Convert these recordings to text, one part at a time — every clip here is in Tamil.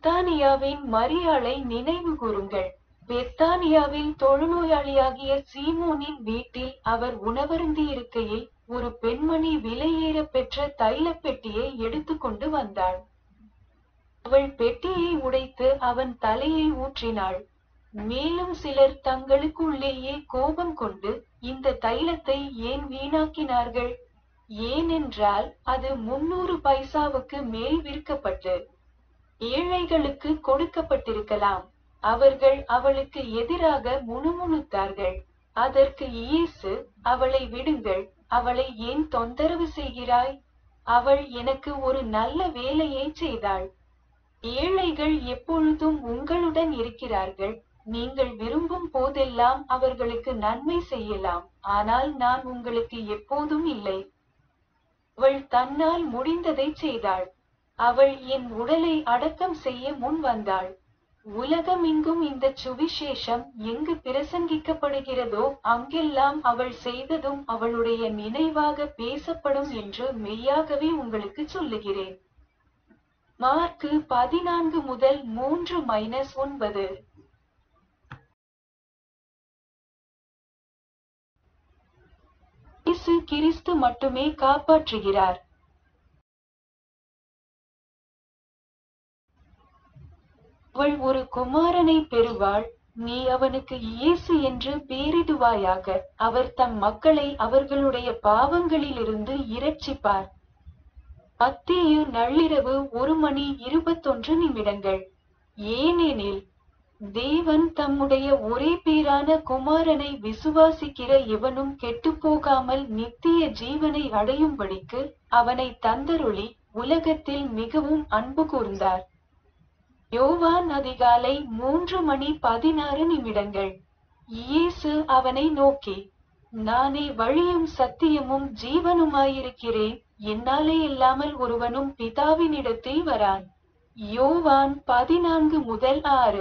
பெத்தானியாவின் மரியாளை நினைவு கூறுங்கள் பெத்தானியாவில் தொழுநோயாளியாகிய சீமோனின் வீட்டில் அவர் உணவருந்தி இருக்கையில் ஒரு பெண்மணி விலையேற பெற்ற தைலப் பெட்டியை எடுத்துக்கொண்டு வந்தாள் அவள் பெட்டியை உடைத்து அவன் தலையை ஊற்றினாள் மேலும் சிலர் தங்களுக்குள்ளேயே கோபம் கொண்டு இந்த தைலத்தை ஏன் வீணாக்கினார்கள் ஏனென்றால் அது முன்னூறு பைசாவுக்கு மேல் விற்கப்பட்டு ஏழைகளுக்கு கொடுக்கப்பட்டிருக்கலாம் அவர்கள் அவளுக்கு எதிராக முணுமுணுத்தார்கள் அதற்கு இயேசு அவளை விடுங்கள் அவளை ஏன் தொந்தரவு செய்கிறாய் அவள் எனக்கு ஒரு நல்ல வேலையை செய்தாள் ஏழைகள் எப்பொழுதும் உங்களுடன் இருக்கிறார்கள் நீங்கள் விரும்பும் போதெல்லாம் அவர்களுக்கு நன்மை செய்யலாம் ஆனால் நான் உங்களுக்கு எப்போதும் இல்லை அவள் தன்னால் முடிந்ததை செய்தாள் அவள் என் உடலை அடக்கம் செய்ய முன் வந்தாள் உலகமெங்கும் இந்த சுவிசேஷம் எங்கு பிரசங்கிக்கப்படுகிறதோ அங்கெல்லாம் அவள் செய்ததும் அவளுடைய நினைவாக பேசப்படும் என்று மெய்யாகவே உங்களுக்கு சொல்லுகிறேன் மார்க்கு பதினான்கு முதல் மூன்று மைனஸ் ஒன்பது இயேசு கிறிஸ்து மட்டுமே காப்பாற்றுகிறார் அவள் ஒரு குமாரனை பெறுவாள் நீ அவனுக்கு இயேசு என்று பேரிடுவாயாக அவர் தம் மக்களை அவர்களுடைய பாவங்களிலிருந்து இரட்சிப்பார் மத்தேயு நள்ளிரவு ஒரு மணி இருபத்தொன்று நிமிடங்கள் ஏனெனில் தேவன் தம்முடைய ஒரே பேரான குமாரனை விசுவாசிக்கிற எவனும் கெட்டுப்போகாமல் நித்திய ஜீவனை அடையும்படிக்கு அவனை தந்தருளி உலகத்தில் மிகவும் அன்பு கூர்ந்தார் யோவான் அதிகாலை மூன்று மணி பதினாறு நிமிடங்கள் இயேசு அவனை நோக்கி நானே வழியும் சத்தியமும் ஜீவனுமாயிருக்கிறேன் என்னாலே இல்லாமல் ஒருவனும் பிதாவினிடத்தில் வரான் யோவான் பதினான்கு முதல் ஆறு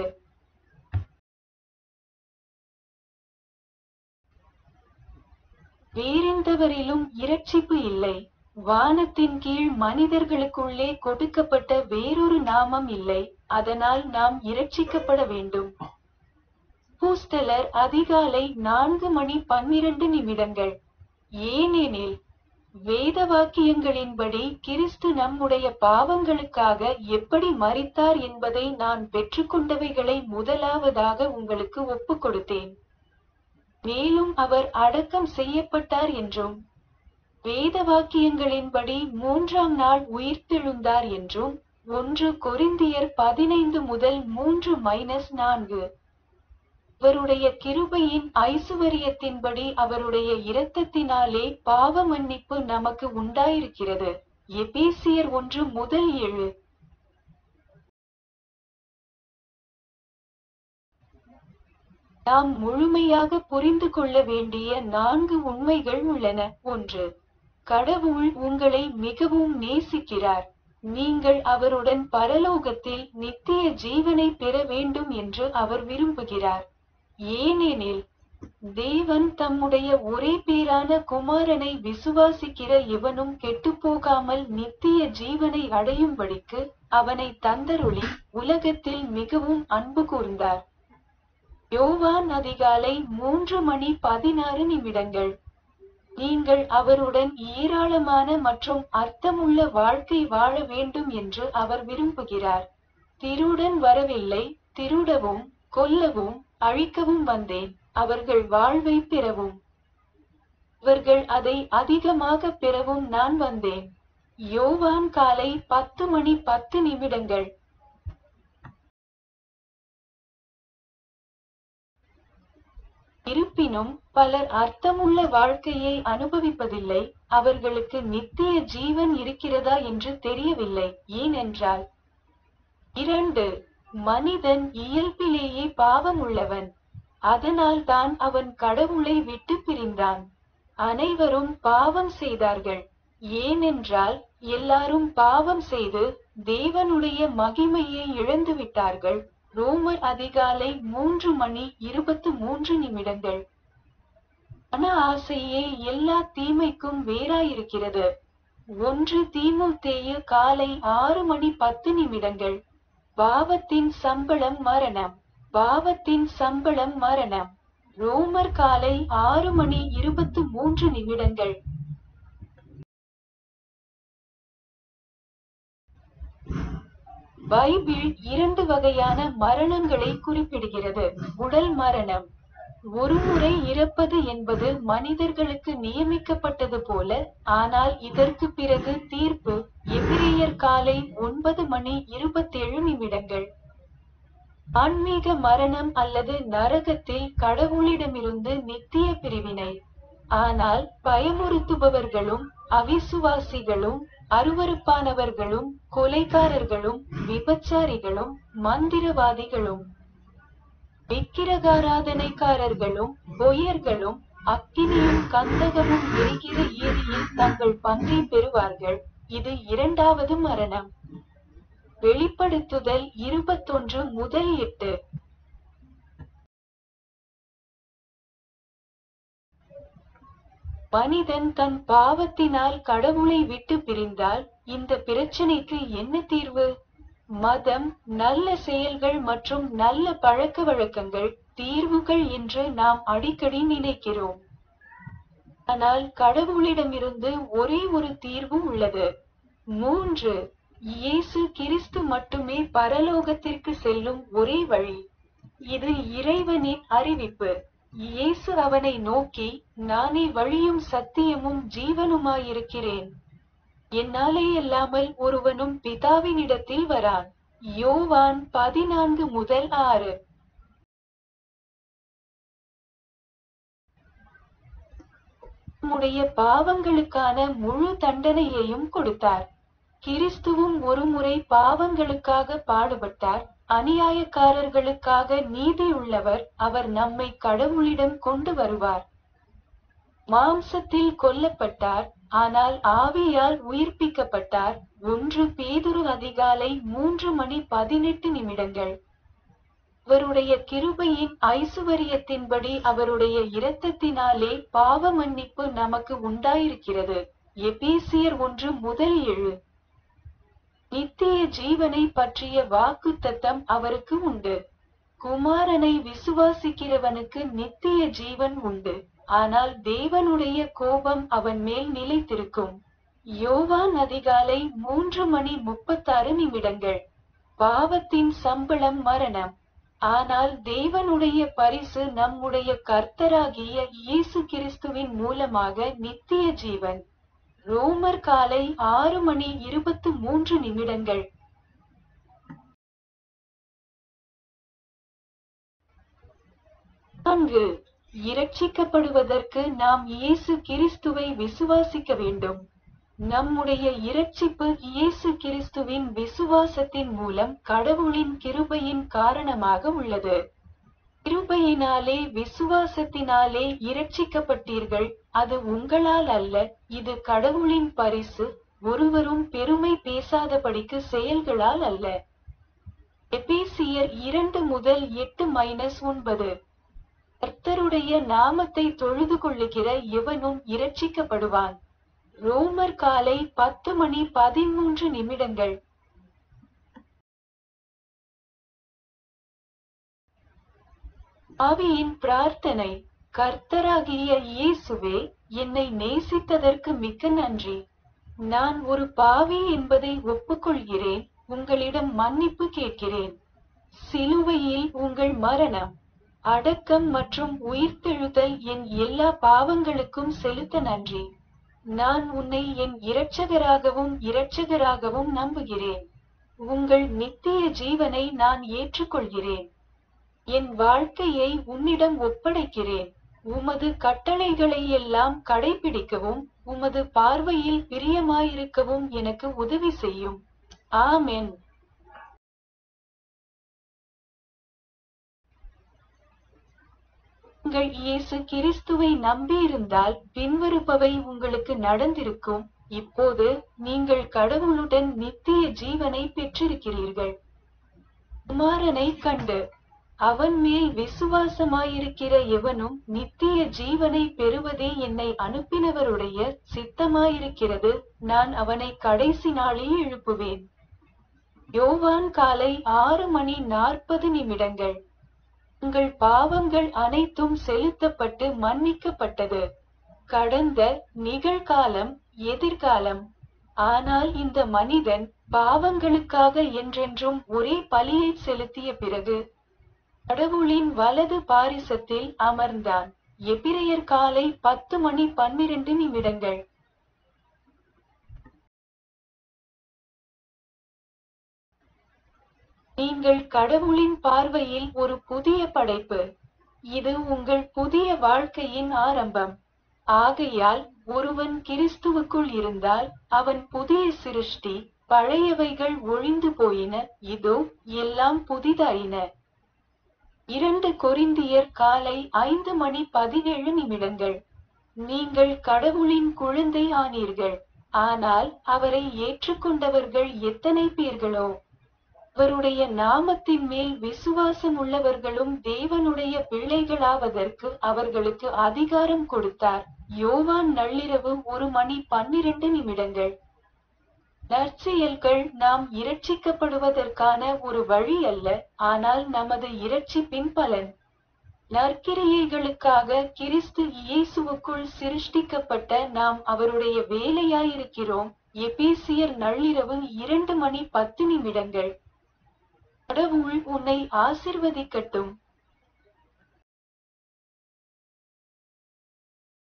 வேறெந்தவரிலும் இரட்சிப்பு இல்லை வானத்தின் கீழ் மனிதர்களுக்குள்ளே கொடுக்கப்பட்ட வேறொரு நாமம் இல்லை அதனால் நாம் இரட்சிக்கப்பட வேண்டும் பூஸ்தலர் அதிகாலை நான்கு மணி பன்னிரண்டு நிமிடங்கள் ஏனெனில் வேத வாக்கியங்களின்படி கிறிஸ்து நம்முடைய பாவங்களுக்காக எப்படி மரித்தார் என்பதை நான் பெற்றுக்கொண்டவைகளை முதலாவதாக உங்களுக்கு ஒப்புக் கொடுத்தேன் மேலும் அவர் அடக்கம் செய்யப்பட்டார் என்றும் வேத வாக்கியங்களின்படி மூன்றாம் நாள் உயிர்த்தெழுந்தார் என்றும் ஒன்று கொரிந்தியர் பதினைந்து முதல் மூன்று மைனஸ் நான்கு அவருடைய கிருபையின் ஐசுவரியத்தின்படி அவருடைய இரத்தத்தினாலே பாவ மன்னிப்பு நமக்கு உண்டாயிருக்கிறது எபேசியர் ஒன்று முதல் ஏழு நாம் முழுமையாக புரிந்து கொள்ள வேண்டிய நான்கு உண்மைகள் உள்ளன ஒன்று கடவுள் உங்களை மிகவும் நேசிக்கிறார் நீங்கள் அவருடன் பரலோகத்தில் நித்திய ஜீவனை பெற வேண்டும் என்று அவர் விரும்புகிறார் ஏனெனில் தேவன் தம்முடைய ஒரே பேரான குமாரனை விசுவாசிக்கிற எவனும் கெட்டுப்போகாமல் நித்திய ஜீவனை அடையும்படிக்கு அவனை தந்தருளி உலகத்தில் மிகவும் அன்பு கூர்ந்தார் யோவான் அதிகாலை மூன்று மணி பதினாறு நிமிடங்கள் நீங்கள் அவருடன் ஏராளமான மற்றும் அர்த்தமுள்ள வாழ்க்கை வாழ வேண்டும் என்று அவர் விரும்புகிறார் திருடன் வரவில்லை திருடவும் கொல்லவும் அழிக்கவும் வந்தேன் அவர்கள் வாழ்வை பெறவும் அவர்கள் அதை அதிகமாக பெறவும் நான் வந்தேன் யோவான் காலை பத்து மணி பத்து நிமிடங்கள் இருப்பினும் பலர் அர்த்தமுள்ள வாழ்க்கையை அனுபவிப்பதில்லை அவர்களுக்கு நித்திய ஜீவன் இருக்கிறதா என்று தெரியவில்லை ஏனென்றால் இரண்டு மனிதன் இயல்பிலேயே பாவம் உள்ளவன் அதனால் தான் அவன் கடவுளை விட்டு பிரிந்தான் அனைவரும் பாவம் செய்தார்கள் ஏனென்றால் எல்லாரும் பாவம் செய்து தேவனுடைய மகிமையை இழந்து விட்டார்கள் ரோமர் அதிகாலை மூன்று மணி இருபத்து மூன்று நிமிடங்கள் மன ஆசையே எல்லா தீமைக்கும் வேறாயிருக்கிறது ஒன்று தீமுத்தேயு காலை ஆறு மணி பத்து நிமிடங்கள் பாவத்தின் சம்பளம் மரணம் பாவத்தின் சம்பளம் மரணம் ரோமர் காலை ஆறு மணி இருபத்து மூன்று நிமிடங்கள் பைபிள் இரண்டு வகையான மரணங்களை குறிப்பிடுகிறது உடல் மரணம் ஒருமுறை இறப்பது என்பது மனிதர்களுக்கு நியமிக்கப்பட்டது போல ஆனால் இதற்கு பிறகு தீர்ப்பு எபிரேயர் காலை ஒன்பது மணி இருபத்தேழு நிமிடங்கள் ஆன்மீக மரணம் அல்லது நரகத்தில் கடவுளிடமிருந்து நித்திய பிரிவினை ஆனால் பயமுறுத்துபவர்களும் அவிசுவாசிகளும் அருவருப்பானவர்களும் கொலைகாரர்களும் விபச்சாரிகளும் மந்திரவாதிகளும் விக்கிரகாராதனைக்காரர்களும் பொய்யர்களும் அக்கினியும் கந்தகமும் எரிகிற ஏரியில் தங்கள் பங்கை பெறுவார்கள் இது இரண்டாவது மரணம் வெளிப்படுத்துதல் இருபத்தொன்று முதல் எட்டு மனிதன் தன் பாவத்தினால் கடவுளை விட்டு பிரிந்தால் இந்த பிரச்சனைக்கு என்ன தீர்வு மதம் நல்ல செயல்கள் மற்றும் நல்ல பழக்க வழக்கங்கள் தீர்வுகள் என்று நாம் அடிக்கடி நினைக்கிறோம் ஆனால் கடவுளிடமிருந்து ஒரே ஒரு தீர்வு உள்ளது மூன்று இயேசு கிறிஸ்து மட்டுமே பரலோகத்திற்கு செல்லும் ஒரே வழி இது இறைவனின் அறிவிப்பு இயேசு அவனை நோக்கி நானே வழியும் சத்தியமும் ஜீவனுமாயிருக்கிறேன் என்னாலே அல்லாமல் ஒருவனும் பிதாவினிடத்தில் வரான் யோவான் பதினான்கு முதல் ஆறு நம்முடைய பாவங்களுக்கான முழு தண்டனையையும் கொடுத்தார் கிறிஸ்துவும் ஒருமுறை பாவங்களுக்காக பாடுபட்டார் அநியாயக்காரர்களுக்காக நீதி உள்ளவர் அவர் நம்மை கடவுளிடம் கொண்டு வருவார் மாம்சத்தில் கொல்லப்பட்டார் ஆனால் ஆவியால் உயிர்ப்பிக்கப்பட்டார் ஒன்று பேதுரு அதிகாலை மூன்று மணி பதினெட்டு நிமிடங்கள் அவருடைய கிருபையின் ஐசுவரியத்தின்படி அவருடைய இரத்தத்தினாலே பாவ மன்னிப்பு நமக்கு உண்டாயிருக்கிறது எபேசியர் ஒன்று முதல் ஏழு நித்திய ஜீவனை பற்றிய வாக்கு தத்தம் அவருக்கு உண்டு குமாரனை விசுவாசிக்கிறவனுக்கு நித்திய ஜீவன் உண்டு ஆனால் தேவனுடைய கோபம் அவன் மேல் நிலைத்திருக்கும் யோவான் அதிகாலை மூன்று மணி முப்பத்தாறு நிமிடங்கள் பாவத்தின் சம்பளம் மரணம் ஆனால் தேவனுடைய பரிசு நம்முடைய கர்த்தராகிய இயேசு கிறிஸ்துவின் மூலமாக நித்திய ஜீவன் ரோமர் காலை ஆறு மணி இருபத்து மூன்று நிமிடங்கள் நான்கு இரட்சிக்கப்படுவதற்கு நாம் இயேசு கிறிஸ்துவை விசுவாசிக்க வேண்டும் நம்முடைய இரட்சிப்பு இயேசு கிறிஸ்துவின் விசுவாசத்தின் மூலம் கடவுளின் கிருபையின் காரணமாக உள்ளது கிருபையினாலே விசுவாசத்தினாலே இரட்சிக்கப்பட்டீர்கள் அது உங்களால் அல்ல இது கடவுளின் பரிசு ஒருவரும் பெருமை பேசாதபடிக்கு செயல்களால் அல்ல எபேசியர் இரண்டு முதல் எட்டு மைனஸ் ஒன்பது கர்த்தருடைய நாமத்தை தொழுது கொள்ளுகிற எவனும் இரட்சிக்கப்படுவான் ரோமர் காலை பத்து மணி பதிமூன்று நிமிடங்கள் ஆவியின் பிரார்த்தனை கர்த்தராகிய இயேசுவே என்னை நேசித்ததற்கு மிக்க நன்றி நான் ஒரு பாவி என்பதை ஒப்புக்கொள்கிறேன் உங்களிடம் மன்னிப்பு கேட்கிறேன் சிலுவையில் உங்கள் மரணம் அடக்கம் மற்றும் உயிர்த்தெழுதல் என் எல்லா பாவங்களுக்கும் செலுத்த நன்றி நான் உன்னை என் இரட்சகராகவும் இரட்சகராகவும் நம்புகிறேன் உங்கள் நித்திய ஜீவனை நான் ஏற்றுக்கொள்கிறேன் என் வாழ்க்கையை உன்னிடம் ஒப்படைக்கிறேன் உமது கட்டளைகளை எல்லாம் கடைபிடிக்கவும் உமது பார்வையில் பிரியமாயிருக்கவும் எனக்கு உதவி செய்யும் ஆமென் உங்கள் இயேசு கிறிஸ்துவை நம்பியிருந்தால் பின்வருபவை உங்களுக்கு நடந்திருக்கும் இப்போது நீங்கள் கடவுளுடன் நித்திய ஜீவனை பெற்றிருக்கிறீர்கள் குமாரனை கண்டு அவன் மேல் விசுவாசமாயிருக்கிற எவனும் நித்திய ஜீவனை பெறுவதே என்னை அனுப்பினவருடைய சித்தமாயிருக்கிறது நான் அவனை கடைசி நாளில் எழுப்புவேன் யோவான் காலை ஆறு மணி நாற்பது நிமிடங்கள் உங்கள் பாவங்கள் அனைத்தும் செலுத்தப்பட்டு மன்னிக்கப்பட்டது கடந்த நிகழ்காலம் எதிர்காலம் ஆனால் இந்த மனிதன் பாவங்களுக்காக என்றென்றும் ஒரே பலியை செலுத்திய பிறகு கடவுளின் வலது பாரிசத்தில் அமர்ந்தான் எபிரையர் காலை பத்து மணி பன்னிரண்டு நிமிடங்கள் நீங்கள் கடவுளின் பார்வையில் ஒரு புதிய படைப்பு இது உங்கள் புதிய வாழ்க்கையின் ஆரம்பம் ஆகையால் ஒருவன் கிறிஸ்துவுக்குள் இருந்தால் அவன் புதிய சிருஷ்டி பழையவைகள் ஒழிந்து போயின இதோ எல்லாம் புதிதாயின இரண்டு கொரிந்தியர் காலை ஐந்து மணி பதினேழு நிமிடங்கள் நீங்கள் கடவுளின் குழந்தை ஆனீர்கள் ஆனால் அவரை ஏற்றுக்கொண்டவர்கள் எத்தனை பேர்களோ அவருடைய நாமத்தின் மேல் விசுவாசம் உள்ளவர்களும் தேவனுடைய பிள்ளைகளாவதற்கு அவர்களுக்கு அதிகாரம் கொடுத்தார் யோவான் நள்ளிரவு ஒரு மணி பன்னிரண்டு நிமிடங்கள் நற்செயல்கள் நாம் இரட்சிக்கப்படுவதற்கான ஒரு வழி அல்ல ஆனால் நமது இரட்சிப்பின் பலன் நற்கிரியைகளுக்காக கிறிஸ்து இயேசுவுக்குள் சிருஷ்டிக்கப்பட்ட நாம் அவருடைய வேலையாயிருக்கிறோம் எபேசியர் நள்ளிரவு இரண்டு மணி பத்து நிமிடங்கள் கடவுள் உன்னை ஆசிர்வதிக்கட்டும்